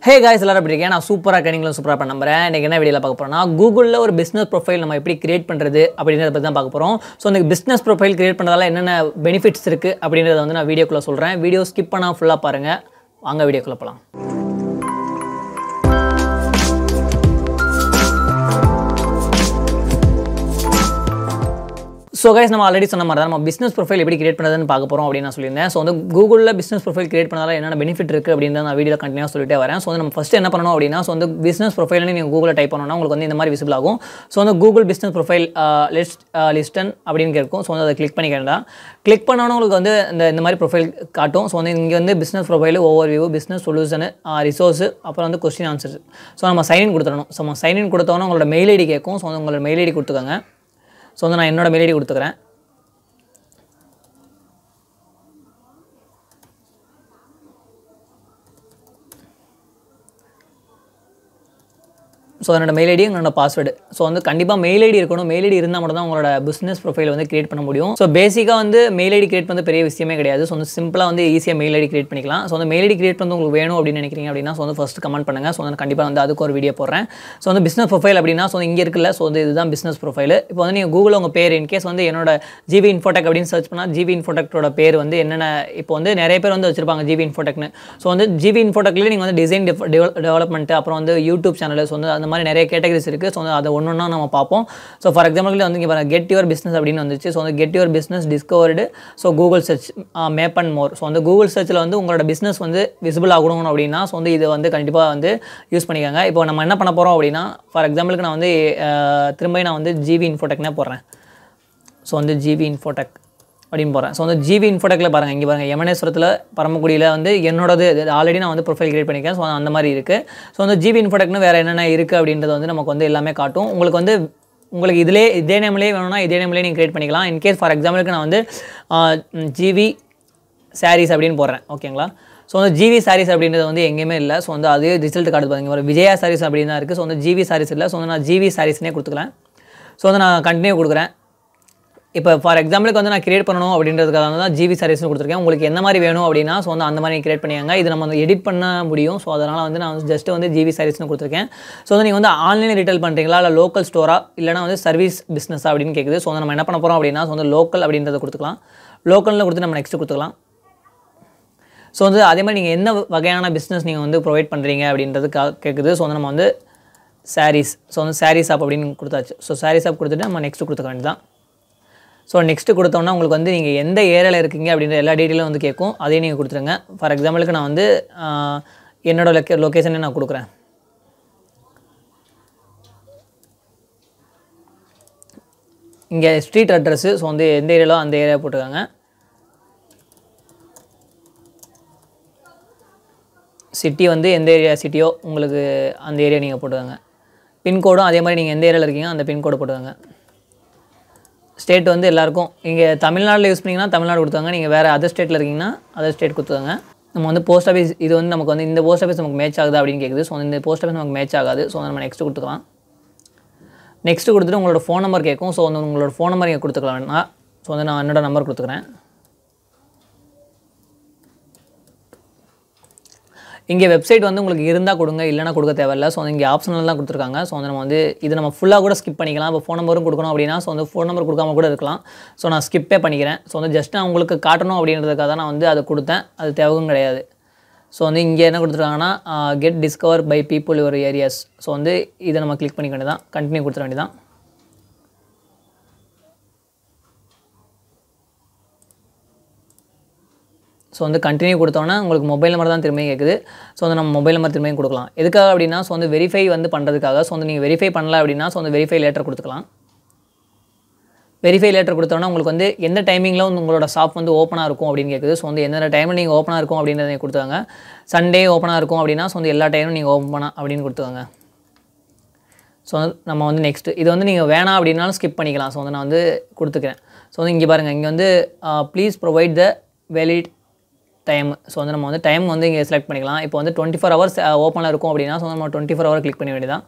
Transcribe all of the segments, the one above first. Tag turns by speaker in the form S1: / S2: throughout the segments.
S1: hey guys எல்லாரும் எப்படி இருக்கேன் நான் சூப்பராக இருக்கேன் நீங்களும் சூப்பராக பண்ண நம்புறேன் இன்றைக்கி என்ன வீடியோவில் பார்க்க போகிறோம்னா கூகுளில் ஒரு பிஸ்னஸ் ப்ரொஃபைல் நம்ம எப்படி கிரியேட் பண்ணுறது அப்படின்றத பற்றி தான் பார்க்க போகிறோம் ஸோ அந்த பிஸ்னஸ் ப்ரொஃபைல் கிரியேட் பண்ணுறதால என்னென்ன பெனிஃபிட்ஸ் இருக்குது அப்படின்றத வந்து நான் வீடியோக்குள்ளே சொல்கிறேன் வீடியோ ஸ்கிப் பண்ணால் ஃபுல்லாக பாருங்கள் வாங்க வீடியோக்குள்ளே போகலாம் ஸோ கைஸ் நம்ம ஆல்ரெடி சொன்ன மாதிரி தான் நம்ம பிஸ்னஸ் ப்ரொஃபைல் எப்படி கிரியேட் பண்ணுறதுன்னு பார்க்க போகிறோம் அப்படின்னு நான் சொல்லியிருந்தேன் ஸோ வந்து கூகுளில் பிஸ்னஸ் ப்ரொஃபைல் கிரியேட் பண்ணதால என்னென்ன பெனிஃபிட் இருக்குது அப்படின்னு நான் வீடியோ கண்டினியூ சொல்லிட்டே வரேன் ஸோ வந்து நம்ம ஃபஸ்ட்டு என்ன பண்ணணும் அப்படின்னா ஸோ வந்து பிஸ்னஸ் ப்ரொஃபைல்னு நீங்கள் கூகுளில் டைப் பண்ணணும்னா உங்களுக்கு வந்து இந்த மாதிரி விசிபிள் ஆகும் ஸோ வந்து Google business profile list listing அப்படின்னு இருக்கும் ஸோ வந்து அதை கிளிக் பண்ணிக்கிறதா கிளிக் பண்ணோன்னா உங்களுக்கு வந்து இந்த இந்த மாதிரி ப்ரொஃபைல் காட்டும் ஸோ வந்து இங்கே வந்து business profile overview business solution resource அப்புறம் வந்து கொஸ்டின் ஆன்சர்ஸ் ஸோ நம்ம சைன்இன் கொடுத்துடணும் ஸோ நம்ம சைன்இன் கொடுத்தோன்னா உங்களோட மெயில் ஐடி கேட்கும் ஸோ வந்து உங்களோட மெயில் ஐடி கொடுத்துக்கோங்க ஸோ வந்து நான் என்னோட மெயில் ஐடி கொடுத்துக்கிறேன் ஸோ என்னோட மெயில் ஐடி என்னோட பாஸ்வேர்டு ஸோ வந்து கண்டிப்பாக மெயில் ஐடி இருக்கணும் மெயில் ஐடி இருந்தால் மட்டும் தான் உங்களோட பிஸ்னஸ் ப்ரொஃபைல் வந்து கிரியேட் பண்ண முடியும் ஸோ பேசிக்காக வந்து மெயில் ஐடி கிரியேட் பண்ணது பெரிய விஷயமே கிடையாது ஸோ வந்து சிம்பிளாக வந்து ஈஸியாக மெயில் ஐடி கிரியேட் பண்ணிக்கலாம் ஸோ வந்து மெயில் ஐடி கிரியேட் பண்ணது உங்களுக்கு வேணும் அப்படின்னு நினைக்கிறீங்க அப்படின்னா ஸோ வந்து ஃபஸ்ட் கமெண்ட் பண்ணுங்கள் ஸோ வந்து கண்டிப்பாக வந்து அதுக்கு ஒரு வீடியோ போடுறேன் ஸோ வந்து பிஸ்னஸ் ப்ரொஃபைல் அப்படின்னா ஸோ இங்கே இருக்குல்ல ஸோ வந்து இதுதான் பிஸ்னஸ் ப்ரொஃபைல் இப்போ வந்து நீங்கள் கூகுள் உங்கள் பேர் இன்கேஸ் வந்து என்னோட ஜிவி இன்ஃபோடெக் அப்படின்னு சர்ச் பண்ணால் ஜிவி இன்ஃபோடெக்டோட பேர் வந்து என்னென்ன இப்போ வந்து நிறைய பேர் வந்து வச்சிருப்பாங்க ஜிவி இன்ஃபோடெக்னு ஸோ வந்து ஜிவி இன்ஃபோடெக்லேயே நீங்கள் வந்து டிசைன் டெவலப்மெண்ட் அப்புறம் வந்து யூடியூப் சேனல் ஸோ வந்து அந்த மாதிரி நிறைய கேட்டகரிஸ் இருக்குது ஸோ வந்து அதை ஒன்று ஒன்றா நம்ம பார்ப்போம் ஸோ ஃபார் எக்ஸாம்பிள் வந்து இங்கே பாருங்க கெட் யுவர் பிஸ்னஸ் அப்படின்னு வந்துச்சு ஸோ வந்து get your business discovered so Google search map and more so வந்து கூகுள் சர்ச்சில் வந்து உங்களோட பிஸ்னஸ் வந்து விசிபிள் ஆகணும் அப்படின்னா ஸோ வந்து இது வந்து கண்டிப்பாக வந்து யூஸ் பண்ணிக்கோங்க இப்போ நம்ம என்ன பண்ண போகிறோம் அப்படின்னா ஃபார் எக்ஸாம்பிளுக்கு நான் வந்து அஹ், திரும்ப நான் வந்து ஜிவி இன்ஃபோடெக்னே போடுறேன் ஸோ வந்து ஜிவி இன்ஃபோடெக் அப்படின்னு போகிறேன் ஸோ வந்து ஜிவி இன்ஃபோடெக்கில் பாருங்கள் இங்கே பாருங்கள் யமனேஸ்வரத்தில் பரமக்குடியில் வந்து என்னோடது ஆல்ரெடி நான் வந்து ப்ரொஃபைல் கிரியேட் பண்ணியிருக்கேன் ஸோ அந்த மாதிரி இருக்குது ஸோ வந்து ஜிவி இன்ஃபோடெக்னு வேறு என்னென்ன இருக்குது அப்படின்றது வந்து நமக்கு வந்து எல்லாமே காட்டும் உங்களுக்கு வந்து உங்களுக்கு இதிலே இதே நேம்லேயே வேணும்னா இதே நேம்லேயே நீங்கள் கிரியேட் பண்ணிக்கலாம் இன்கேஸ் ஃபார் எக்ஸாம்பிளுக்கு நான் வந்து ஜிவி சாரீஸ் அப்படின்னு போடுறேன் ஓகேங்களா ஸோ வந்து ஜிவி சாரீஸ் அப்படின்றது வந்து எங்கேயுமே இல்லை ஸோ வந்து அதே ரிசல்ட் கார்டு பாருங்க ஒரு விஜயா சாரீஸ் அப்படின்னு தான் இருக்குது ஸோ வந்து ஜிவி சாரீஸ் இல்லை ஸோ வந்து நான் ஜிவி சாரீஸ்னே கொடுத்துக்கலாம் ஸோ வந்து நான் கண்டினியூ கொடுக்குறேன் இப்போ ஃபார் எக்ஸாம்பிளுக்கு வந்து நான் கிரியேட் பண்ணணும் அப்படின்றதுக்காக தான் ஜிவி சாரீஸ்னு கொடுத்துருக்கேன் உங்களுக்கு என்ன மாதிரி வேணும் அப்படின்னா ஸோ வந்து அந்த மாதிரி கிரியேட் பண்ணியாங்க இது நம்ம வந்து எடிட் பண்ண முடியும் ஸோ அதனால் வந்து நான் ஜஸ்ட் வந்து ஜிவி சாரீஸ்னு கொடுத்துருக்கேன் ஸோ வந்து நீங்கள் வந்து ஆன்லைன் ரீட்டைல் பண்ணுறீங்களா இல்லை லோக்கல் ஸ்டோரா இல்லைனா வந்து சர்வீஸ் பிஸ்னஸ் அப்படின்னு கேட்குது ஸோ வந்து நம்ம என்ன பண்ண போகிறோம் அப்படின்னா ஸோ வந்து லோக்கல் அப்படின்றத கொடுத்துக்கலாம் லோக்கலில் கொடுத்து நம்ம நெக்ஸ்ட் கொடுத்துக்கலாம் ஸோ வந்து அதே மாதிரி நீங்கள் என்ன வகையான பிஸ்னஸ் நீங்கள் வந்து ப்ரொவைட் பண்ணுறீங்க அப்படின்றது கா கேட்குது ஸோ வந்து நம்ம வந்து சாரீஸ் ஸோ வந்து சாரீஸ் ஆப் அப்படின்னு கொடுத்தாச்சு ஸோ சாரீஸ் ஆப் கொடுத்துட்டு நம்ம நெக்ஸ்ட் கொடுத்துக்க வேண்டியதான் ஸோ நெக்ஸ்ட்டு கொடுத்தோன்னா உங்களுக்கு வந்து நீங்கள் எந்த ஏரியாவில் இருக்கீங்க அப்படின்ற எல்லா டீட்டெயிலும் வந்து கேட்கும் அதையும் நீங்கள் கொடுத்துருங்க ஃபார் எக்ஸாம்பிளுக்கு நான் வந்து ஆஹ், என்னோட லொக்கே லொக்கேஷனே நான் கொடுக்குறேன் இங்கே ஸ்ட்ரீட் அட்ரஸ்ஸு ஸோ வந்து எந்த ஏரியாலோ அந்த ஏரியா போட்டுக்கோங்க சிட்டி வந்து எந்த ஏரியா சிட்டியோ உங்களுக்கு அந்த ஏரியா நீங்கள் போட்டுக்கோங்க பின்கோடும் அதே மாதிரி நீங்கள் எந்த ஏரியாவில் இருக்கீங்க அந்த பின்கோடு போட்டுக்கோங்க ஸ்டேட் வந்து எல்லாருக்கும் இங்கே தமிழ்நாட்டில் யூஸ் பண்ணிங்கன்னா தமிழ்நாடு கொடுத்தாங்க நீங்கள் வேறு அதர் ஸ்டேட்டில் இருக்கீங்கன்னா அதர் ஸ்டேட் கொடுத்துக்கோங்க நம்ம வந்து போஸ்ட் ஆஃபீஸ் இது வந்து நமக்கு வந்து இந்த போஸ்ட் ஆஃபீஸ் நமக்கு மேட்ச் ஆகுது அப்படின்னு கேட்குது ஸோ இந்த போஸ்ட் ஆஃபீஸ் நமக்கு மேட்ச் ஆகாது ஸோ நம்ம நெக்ஸ்ட் கொடுத்துக்கலாம் நெக்ஸ்ட் கொடுத்துட்டு உங்களோட ஃபோன் நம்பர் கேட்கும் ஸோ வந்து உங்களோட ஃபோன் நம்பர் இங்கே கொடுத்துக்கலாம் வேணா ஸோ வந்து நான் என்னோட நம்பர் கொடுத்துக்கிறேன் இங்கே வெப்சைட் வந்து உங்களுக்கு இருந்தால் கொடுங்க இல்லைனா கொடுக்க தேவையில்ல ஸோ இங்கே ஆப்ஷனல் தான் கொடுத்துருக்காங்க ஸோ வந்து நம்ம வந்து இது நம்ம ஃபுல்லாக கூட ஸ்கிப் பண்ணிக்கலாம் இப்போ ஃபோன் நம்பரும் கொடுக்கணும் அப்படின்னா ஸோ வந்து ஃபோன் நம்பர் கொடுக்காம கூட இருக்கலாம் ஸோ நான் ஸ்கிப்பே பண்ணிக்கிறேன் ஸோ வந்து ஜஸ்ட் நான் உங்களுக்கு காட்டணும் அப்படின்றதுக்காக தான் நான் வந்து அதை கொடுத்தேன் அது தேவையும் கிடையாது ஸோ வந்து இங்கே என்ன கொடுத்துருக்காங்கன்னா get discover by people your areas so வந்து இதை நம்ம கிளிக் பண்ணிக்க வேண்டியதான் கண்டினியூ கொடுத்துட வேண்டியதான் ஸோ வந்து கண்டினியூ கொடுத்தோன்னா உங்களுக்கு மொபைல் நம்பர் தான் திரும்பியும் கேட்குது ஸோ வந்து நம்ம மொபைல் நம்பர் திரும்பியும் கொடுக்கலாம் எதுக்காக அப்படின்னா ஸோ வந்து வெரிஃபை வந்து பண்ணுறதுக்காக ஸோ வந்து நீங்கள் வெரிஃபை பண்ணல அப்படின்னா ஸோ வந்து வெரிஃபை லேட்டர் கொடுத்துக்கலாம் வெரிஃபை லேட்டர் கொடுத்தோன்னா உங்களுக்கு வந்து எந்த டைமிங்கில் வந்து உங்களோட ஷாப் வந்து ஓப்பனாக இருக்கும் அப்படின்னு கேட்குது ஸோ வந்து எந்தெந்த டைமில் நீங்கள் ஓப்பனாக இருக்கும் அப்படின்றத நீங்கள் கொடுத்துவாங்க சண்டே ஓப்பனாக இருக்கும் அப்படின்னா ஸோ வந்து எல்லா டைமும் நீங்கள் ஓப்பனாக அப்படின்னு கொடுத்துவாங்க ஸோ நம்ம வந்து நெக்ஸ்ட்டு இது வந்து நீங்கள் வேணாம் அப்படின்னாலும் ஸ்கிப் பண்ணிக்கலாம் ஸோ வந்து நான் வந்து கொடுத்துக்கிறேன் ஸோ வந்து இங்கே பாருங்கள் இங்கே வந்து please provide the valid time so வந்து நம்ம வந்து டைம் வந்து இங்கே செலக்ட் பண்ணிக்கலாம் இப்போ வந்து டுவெண்ட்டி ஃபோர் ஹவர்ஸ் ஓப்பனில் இருக்கும் அப்படின்னா ஸோ நம்ம டுவெண்ட்டி ஃபோர் ஹவர் கிளிக் பண்ண வேண்டியதான்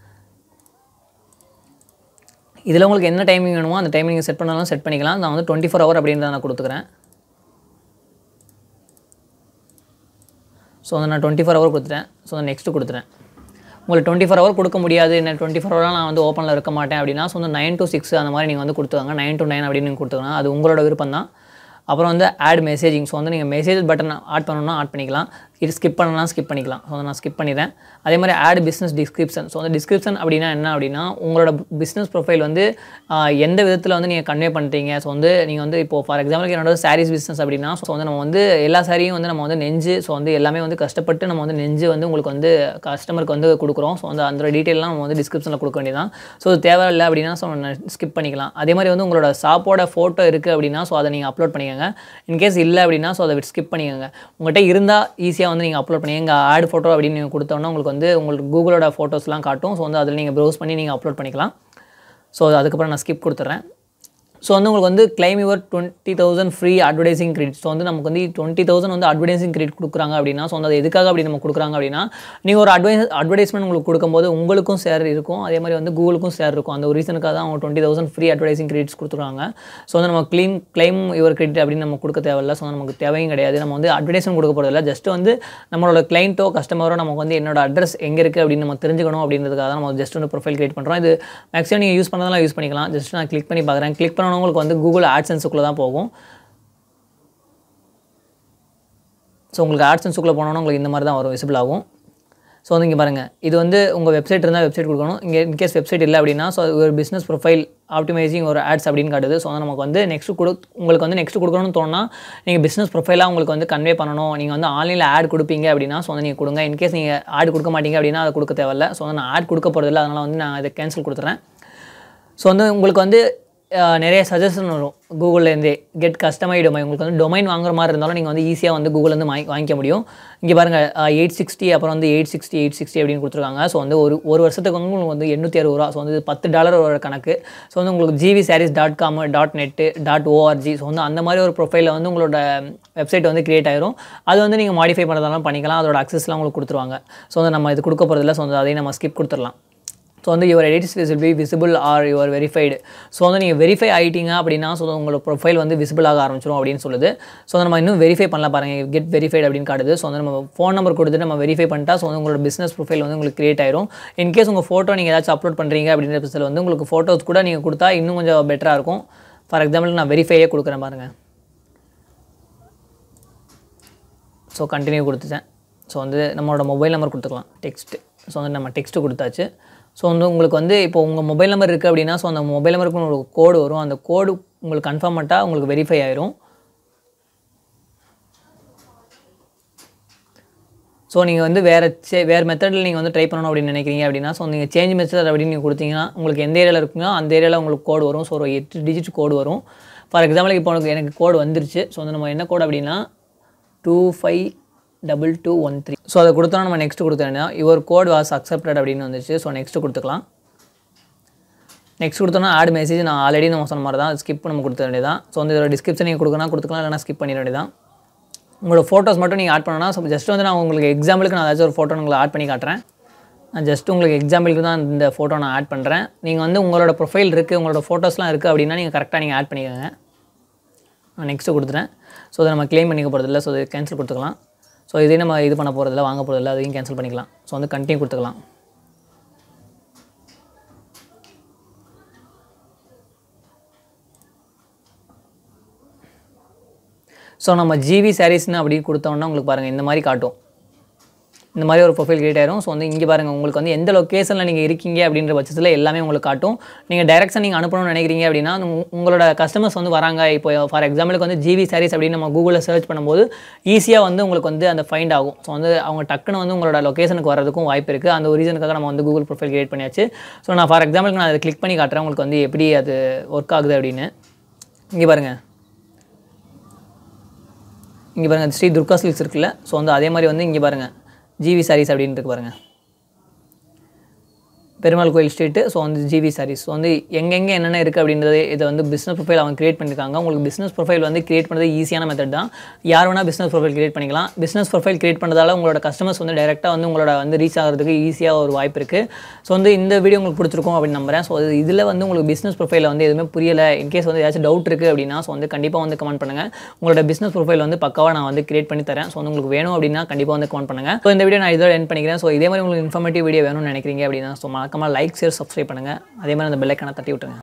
S1: இதில் உங்களுக்கு என்ன டைமிங் வேணுமோ அந்த டைமிங் செட் பண்ணாலும் செட் பண்ணிக்கலாம் நான் வந்து டுவெண்ட்டி ஃபோர் ஹவர் அப்படின்றத நான் கொடுத்துக்கிறேன் ஸோ வந்து நான் டுவெண்ட்டி ஃபோர் ஹவர் கொடுத்துட்டேன் ஸோ நெக்ஸ்ட்டு கொடுத்துட்டேன் உங்களுக்கு டுவெண்ட்டி ஃபோர் ஹவர் கொடுக்க முடியாது என்ன டுவெண்ட்டி ஃபோர் ஹவராக நான் வந்து ஓப்பனில் இருக்க மாட்டேன் அப்படின்னா ஸோ வந்து நைன் டு சிக்ஸ் அந்த மாதிரி நீங்கள் வந்து கொடுத்துவாங்க நைன் டு நைன் அப்படின்னு நீங்கள் கொடுத்துக்கலாம் அது உங்களோட விருப்பம் தான் அப்புறம் வந்து ஆட் மெசேஜிங் ஸோ வந்து நீங்கள் மெசேஜ் பட்டன் ஆட் பண்ணணும்னா ஆட் பண்ணிக்கலாம் இது ஸ்கிப் பண்ணலாம் ஸ்கிப் பண்ணிக்கலாம் ஸோ வந்து நான் ஸ்கிப் பண்ணிடுறேன் அதே மாதிரி ஆட் பிஸ்னஸ் டிஸ்கிரிப்ஷன் ஸோ அந்த டிஸ்கிரிப்ஷன் அப்படின்னா என்ன அப்படின்னா உங்களோட பிஸ்னஸ் ப்ரொஃபைல் வந்து ஆஹ், எந்த விதத்தில் வந்து நீங்கள் கன்வே பண்ணுறீங்க ஸோ வந்து நீங்கள் வந்து இப்போ ஃபார் எக்ஸாம்பிளுக்கு என்னோட சாரீஸ் பிஸ்னஸ் அப்படின்னா ஸோ வந்து நம்ம வந்து எல்லா சாரியும் வந்து நம்ம வந்து நெஞ்சு ஸோ வந்து எல்லாமே வந்து கஷ்டப்பட்டு நம்ம வந்து நெஞ்சு வந்து உங்களுக்கு வந்து கஸ்டமருக்கு வந்து கொடுக்குறோம் ஸோ வந்து அந்த டீட்டெயிலாம் நம்ம வந்து டிஸ்கிரிப்ஷனில் கொடுக்க வேண்டியதான் ஸோ அது தேவையில்லை அப்படின்னா ஸோ ஸ்கிப் பண்ணிக்கலாம் அதே மாதிரி வந்து உங்களோட ஷாப்போட ஃபோட்டோ இருக்குது அப்படின்னா ஸோ அதை நீங்கள் அப்லோட் பண்ணிக்கோங்க இன்கேஸ் இல்லை அப்படின்னா ஸோ அதை ஸ்கிப் பண்ணிக்கோங்க உங்கள்கிட்ட இருந்தால் ஈஸியாக வந்து நீங்கள் அப்லோட் பண்ணி எங்கள் ஆட் ஃபோட்டோ அப்படின்னு நீங்கள் கொடுத்தோன்னா உங்களுக்கு வந்து உங்களுக்கு கூகுளோட ஃபோட்டோஸ்லாம் காட்டும் ஸோ வந்து அதில் நீங்கள் ப்ரௌஸ் பண்ணி நீங்கள் அப்லோட் பண்ணிக்கலாம் ஸோ அதுக்கப்புறம் நான் ஸ்கிப் கொடுத்துட்றேன் ஸோ வந்து உங்களுக்கு வந்து claim your twenty thousand free advertising credit so வந்து நமக்கு வந்து டுவெண்ட்டி தௌசண்ட் வந்து அட்வர்டைசிங் கிரெடிட் கொடுக்குறாங்க அப்படின்னா ஸோ வந்து அது எதுக்காக அப்படி நம்ம கொடுக்குறாங்க அப்படின்னா நீங்கள் ஒரு அட்வைஸ் அட்வர்டைஸ்மெண்ட் உங்களுக்கு கொடுக்கும்போது உங்களுக்கும் ஷேர் இருக்கும் அதே மாதிரி வந்து கூகுளுக்கும் ஷேர் இருக்கும் அந்த ஒரு ரீசனுக்காக தான் அவங்க twenty thousand free advertising credits கொடுத்துருக்காங்க ஸோ வந்து நம்ம க்ளீம் கிளைம் யுவர் கிரெடிட் அப்படின்னு நம்ம கொடுக்க தேவையில்ல ஸோ நமக்கு தேவையும் கிடையாது நம்ம வந்து அட்வர்டைஸ்மெண்ட் கொடுக்க போகிறதில்ல ஜஸ்ட் வந்து நம்மளோட கிளைண்ட்டோ கஸ்டமரோ நமக்கு வந்து என்னோட அட்ரஸ் எங்கே இருக்குது அப்படின்னு நம்ம தெரிஞ்சுக்கணும் அப்படின்றதுக்காக தான் நம்ம ஜஸ்ட் வந்து ப்ரொஃபைல் கிரியேட் பண்ணுறோம் இது மேக்ஸிமம் நீங்கள் யூஸ் பண்ணதெல்லாம் யூஸ் பண்ணிக்கலாம் ஜஸ்ட் நான் கிளிக் பண்ணி பார்க்குறேன் கிளிக் பண்ணவங்களுக்கு வந்து கூகுள் ஆட்சன்ஸுக்குள்ளே தான் போகும் ஸோ உங்களுக்கு ஆட்சன்ஸுக்குள்ளே போனோன்னா உங்களுக்கு இந்த மாதிரி தான் வரும் விசிபிள் ஆகும் ஸோ வந்து இங்கே பாருங்கள் இது வந்து உங்கள் வெப்சைட் இருந்தால் வெப்சைட் கொடுக்கணும் இங்கே இன்கேஸ் வெப்சைட் இல்லை அப்படின்னா ஸோ ஒரு பிஸ்னஸ் ப்ரொஃபைல் ஆப்டிமைசிங் ஒரு ஆட்ஸ் அப்படின்னு காட்டுது ஸோ வந்து நமக்கு வந்து நெக்ஸ்ட் கொடு உங்களுக்கு வந்து நெக்ஸ்ட் கொடுக்கணும்னு தோணுனா நீங்கள் பிஸ்னஸ் ப்ரொஃபைலாக உங்களுக்கு வந்து கன்வே பண்ணணும் நீங்கள் வந்து ஆன்லைனில் ஆட் கொடுப்பீங்க அப்படின்னா ஸோ வந்து நீங்கள் கொடுங்க இன்கேஸ் நீங்கள் ஆட் கொடுக்க மாட்டீங்க அப்படின்னா அதை கொடுக்க தேவையில்ல ஸோ வந்து நான் ஆட் கொடுக்க போகிறதில்ல அதனால் வந்து நான் இதை கேன்சல் கொடுத்துறேன் ஸோ வந்து உங்களுக்கு வந்து அஹ், நிறைய சஜஷன் வரும் கூகுள்லேருந்தே கெட் கஸ்டமைடு டொமைன் உங்களுக்கு வந்து டொமைன் வாங்குற மாதிரி இருந்தாலும் நீங்கள் வந்து ஈஸியாக வந்து கூகுள்லேருந்து வாங்கி வாங்கிக்க முடியும் இங்கே பாருங்கள் எயிட் சிக்ஸ்டி அப்புறம் வந்து எயிட் சிக்ஸ்டி எயிட் சிக்ஸ்டி அப்படின்னு கொடுத்துருக்காங்க ஸோ வந்து ஒரு ஒரு வருஷத்துக்கு வந்து உங்களுக்கு வந்து எண்ணூற்றி அறுபது ரூபா ஸோ வந்து பத்து டாலர் ஒரு கணக்கு ஸோ வந்து உங்களுக்கு GV Sarees dot com dot net dot ORG so வந்து அந்த மாதிரி ஒரு ப்ரொஃபைலில் வந்து உங்களோட வெப்சைட் வந்து கிரியேட் ஆயிரும் அது வந்து நீங்கள் மாடிஃபை பண்ணுறதாலும் பண்ணிக்கலாம் அதோட அக்சஸ்லாம் உங்களுக்கு கொடுத்துருவாங்க ஸோ வந்து நம்ம இது கொடுக்க போகிறதில்ல ஸோ வந்து அதையும் நம்ம ஸ்கிப் கொடுத்துடலாம் ஸோ வந்து your edits will be visible are your verified so வந்து நீங்கள் வெரிஃபை ஆகிட்டீங்க அப்படின்னா ஸோ உங்களோட ப்ரொஃபைல் வந்து விசிபிள் ஆக ஆரம்பிச்சிடும் அப்படின்னு சொல்லுது ஸோ வந்து நம்ம இன்னும் வெரிஃபை பண்ணல பாருங்கள் கெட் வெரிஃபைட் அப்படின்னு காட்டுது ஸோ வந்து நம்ம ஃபோன் நம்பர் கொடுத்துட்டு நம்ம வெரிஃபை பண்ணிட்டா ஸோ வந்து உங்களோட பிஸ்னஸ் ப்ரொஃபைல் வந்து உங்களுக்கு கிரியேட் ஆயிரும் இன்கேஸ் உங்கள் ஃபோட்டோ நீங்கள் ஏதாச்சும் அப்லோட் பண்ணுறீங்க அப்படின்ற பட்சத்தில் வந்து உங்களுக்கு ஃபோட்டோஸ் கூட நீங்கள் கொடுத்தா இன்னும் கொஞ்சம் பெட்டராக இருக்கும் ஃபார் எக்ஸாம்பிள் நான் வெரிஃபையே கொடுக்குறேன் பாருங்கள் ஸோ கண்டினியூ கொடுத்துட்டேன் ஸோ வந்து நம்மளோட மொபைல் நம்பர் கொடுத்துக்கலாம் டெக்ஸ்ட்டு ஸோ வந்து நம்ம டெக்ஸ்ட்டு கொடுத்தாச்சு ஸோ வந்து உங்களுக்கு வந்து இப்போ உங்கள் மொபைல் நம்பர் இருக்குது அப்படின்னா ஸோ அந்த மொபைல் நம்பருக்கு உங்களுக்கு கோடு வரும் அந்த கோடு உங்களுக்கு கன்ஃபார்ம் பண்ணிட்டா உங்களுக்கு வெரிஃபை ஆயிரும் ஸோ நீங்கள் வந்து வேறு சே வேறு மெத்தடில் நீங்கள் வந்து ட்ரை பண்ணணும் அப்படின்னு நினைக்கிறீங்க அப்படின்னா ஸோ நீங்கள் சேஞ்ச் மெத்தட் அப்படின்னு நீங்கள் கொடுத்தீங்கன்னா உங்களுக்கு எந்த ஏரியாவில் இருக்குங்களோ அந்த ஏரியாவில் உங்களுக்கு கோடு வரும் ஸோ ஒரு எட்டு டிஜிட் கோடு வரும் ஃபார் எக்ஸாம்பிளுக்கு இப்போ எனக்கு எனக்கு கோடு வந்துருச்சு ஸோ வந்து நம்ம என்ன கோடு அப்படின்னா two five double two one three so அதை கொடுத்தோன்னா நம்ம நெக்ஸ்ட் கொடுத்தோன்னா யுவர் கோட் வாஸ் அக்செப்டட் அப்படின்னு வந்துச்சு ஸோ நெக்ஸ்ட் கொடுத்துக்கலாம் நெக்ஸ்ட் கொடுத்தோன்னா ஆட் மெசேஜ் நான் ஆல்ரெடி நம்ம சொன்ன மாதிரி தான் ஸ்கிப் நம்ம கொடுத்த வேண்டியதான் ஸோ வந்து இதோட டிஸ்கிரிப்ஷன் நீங்கள் கொடுக்கணும் கொடுத்துக்கலாம் இல்லைனா ஸ்கிப் பண்ணிட வேண்டியதான் உங்களோட ஃபோட்டோஸ் மட்டும் நீங்கள் ஆட் பண்ணணும்னா ஸோ ஜஸ்ட் வந்து நான் உங்களுக்கு எக்ஸாம்பிளுக்கு நான் ஏதாச்சும் ஒரு ஃபோட்டோ உங்களுக்கு ஆட் பண்ணி காட்டுறேன் நான் ஜஸ்ட் உங்களுக்கு எக்ஸாம்பிளுக்கு தான் இந்த ஃபோட்டோ நான் ஆட் பண்ணுறேன் நீங்கள் வந்து உங்களோட ப்ரொஃபைல் இருக்குது உங்களோட ஃபோட்டோஸ்லாம் இருக்குது அப்படின்னா நீங்கள் கரெக்டாக நீங்கள் ஆட் பண்ணிக்கோங்க நான் நெக்ஸ்ட்டு கொடுத்துட்டேன் ஸோ அதை நம்ம க்ளைம் பண்ணிக்க போகிறதில்ல ஸோ இது கேன்சல் கொடுத்துக்கலாம் ஸோ இதே நம்ம இது பண்ண போகிறதில்ல வாங்க போகிறதில்ல அதையும் கேன்சல் பண்ணிக்கலாம் ஸோ வந்து கண்டினியூ கொடுத்துக்கலாம் ஸோ நம்ம ஜிவி சாரீஸ்னு அப்படி கொடுத்தோம்னா உங்களுக்கு பாருங்கள் இந்த மாதிரி காட்டும் இந்த மாதிரி ஒரு ப்ரொஃபைல் கிரியேட் ஆயிரும் ஸோ வந்து இங்கே பாருங்கள் உங்களுக்கு வந்து எந்த லொக்கேஷனில் நீங்கள் இருக்கீங்க அப்படின்ற பட்சத்தில் எல்லாமே உங்களுக்கு காட்டும் நீங்கள் டைரக்ஷன் நீங்கள் அனுப்பணும்னு நினைக்கிறீங்க அப்படின்னா உங்க- உங்களோட கஸ்டமர்ஸ் வந்து வராங்க இப்போ ஃபார் எக்ஸாம்பிளுக்கு வந்து ஜிவி சாரீஸ் அப்படின்னு நம்ம கூகுளில் சர்ச் பண்ணும்போது ஈஸியாக வந்து உங்களுக்கு வந்து அந்த ஃபைண்ட் ஆகும் ஸோ வந்து அவங்க டக்குன்னு வந்து உங்களோட லொக்கேஷனுக்கு வரதுக்கும் வாய்ப்பு இருக்குது அந்த ஒரு ரீசனுக்காக நம்ம வந்து கூகுள் ப்ரொஃபைல் கிரியேட் பண்ணியாச்சு ஸோ நான் ஃபார் எக்ஸாம்பிளுக்கு நான் அதை கிளிக் பண்ணி காட்டுறேன் உங்களுக்கு வந்து எப்படி அது ஒர்க் ஆகுது அப்படின்னு இங்கே பாருங்கள் இங்கே பாருங்கள் ஸ்ரீ துர்கா சில்க்ஸ் இருக்குல்ல ஸோ வந்து அதே மாதிரி வந்து இங்கே பாருங்கள் ஜிவி சாரீஸ் அப்படின்னு இருக்கு பாருங்கள் பெருமாள் கோயில் ஸ்ட்ரீட்டு ஸோ வந்து ஜிவி சாரீஸ் ஸோ வந்து எங்கெங்கே என்னென்ன இருக்குது அப்படின்றது இதை வந்து பிஸ்னஸ் ப்ரொஃபைல் அவங்க கிரியேட் பண்ணியிருக்காங்க உங்களுக்கு பிஸ்னஸ் ப்ரொஃபைல் வந்து கிரியேட் பண்ணுறது ஈஸியான மெத்தட் தான் யார் வேணால் பிஸ்னஸ் ப்ரொஃபைல் கிரியேட் பண்ணிக்கலாம் பிஸ்னஸ் ப்ரொஃபைல் கிரியேட் பண்ணுறதால உங்களோட கஸ்டமர்ஸ் வந்து டேரெக்டாக வந்து உங்களோட வந்து ரீச் ஆகிறதுக்கு ஈஸியாக ஒரு வாய்ப்பு இருக்குது ஸோ வந்து இந்த வீடியோ உங்களுக்கு பிடிச்சிருக்கும் அப்படின்னு நம்புறேன் ஸோ அது இதில் வந்து உங்களுக்கு பிஸ்னஸ் ப்ரொஃபைலில் வந்து எதுவுமே புரியலை இன்கேஸ் வந்து ஏதாச்சும் டவுட் இருக்குது அப்படின்னா ஸோ வந்து கண்டிப்பாக வந்து கமெண்ட் பண்ணுங்கள் உங்களோட பிஸ்னஸ் ப்ரொஃபைல் வந்து பக்காவாக நான் வந்து கிரியேட் பண்ணி தரேன் ஸோ வந்து உங்களுக்கு வேணும் அப்படின்னா கண்டிப்பாக வந்து கமெண்ட் பண்ணுங்கள் ஸோ இந்த வீடியோ நான் இதோட என் பண்ணிக்கிறேன் ஸோ இதே மாதிரி உங்களுக்கு இன்ஃபர்மேட்டிவ் வீடியோ வேணும்னு நினைக்கிறீங்க அப்படின்னா ஸோ மறக்காம லைக் ஷேர் சப்ஸ்கிரைப் பண்ணுங்கள் அதே மாதிரி அந்த பெல்லைக்கான தட்டி விட்டுருங்க